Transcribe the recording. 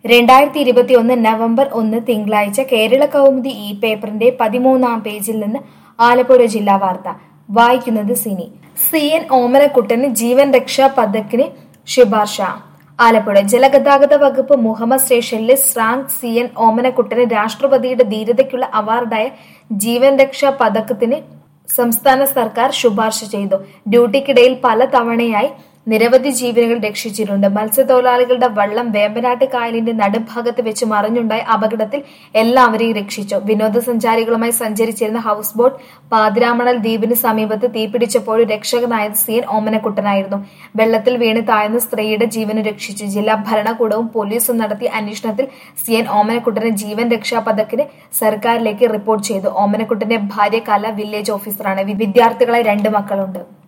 രണ്ടായിരത്തി ഇരുപത്തിയൊന്ന് നവംബർ ഒന്ന് തിങ്കളാഴ്ച കേരള കൗമുദി ഈ പേപ്പറിന്റെ പതിമൂന്നാം പേജിൽ നിന്ന് ആലപ്പുഴ ജില്ലാ വാർത്ത വായിക്കുന്നത് സിനി സി എൻ ഓമനക്കുട്ടന് ജീവൻ രക്ഷാ പദക്കിന് ശുപാർശ ആലപ്പുഴ ജലഗതാഗത വകുപ്പ് മുഹമ്മദ് സ്റ്റേഷനിലെ സ്രാങ്ക് സി എൻ ഓമനക്കുട്ടന് രാഷ്ട്രപതിയുടെ ധീരതയ്ക്കുള്ള അവാർഡായ ജീവൻ രക്ഷാ പതക്കത്തിന് സംസ്ഥാന സർക്കാർ ശുപാർശ ചെയ്തു ഡ്യൂട്ടിക്കിടയിൽ പല തവണയായി നിരവധി ജീവനുകൾ രക്ഷിച്ചിട്ടുണ്ട് മത്സ്യത്തൊഴിലാളികളുടെ വള്ളം വേമ്പനാട്ട് കായലിന്റെ നടുഭാഗത്ത് വെച്ച് മറിഞ്ഞുണ്ടായ അപകടത്തിൽ എല്ലാവരെയും രക്ഷിച്ചു വിനോദസഞ്ചാരികളുമായി സഞ്ചരിച്ചിരുന്ന ഹൗസ് ബോട്ട് പാതിരാമണൽ ദ്വീപിന് സമീപത്ത് തീപിടിച്ചപ്പോൾ രക്ഷകനായത് സി എൻ ഓമനക്കുട്ടനായിരുന്നു വെള്ളത്തിൽ വീണ് താഴ്ന്ന സ്ത്രീയുടെ ജീവന് രക്ഷിച്ചു ജില്ലാ ഭരണകൂടവും പോലീസും നടത്തിയ അന്വേഷണത്തിൽ സി എൻ ഓമനക്കുട്ടന് ജീവൻ രക്ഷാ പദക്കിന് സർക്കാരിലേക്ക് റിപ്പോർട്ട് ചെയ്തു ഓമനക്കുട്ടന്റെ ഭാര്യ കല വില്ലേജ് ഓഫീസറാണ് വിദ്യാർത്ഥികളെ രണ്ട് മക്കളുണ്ട്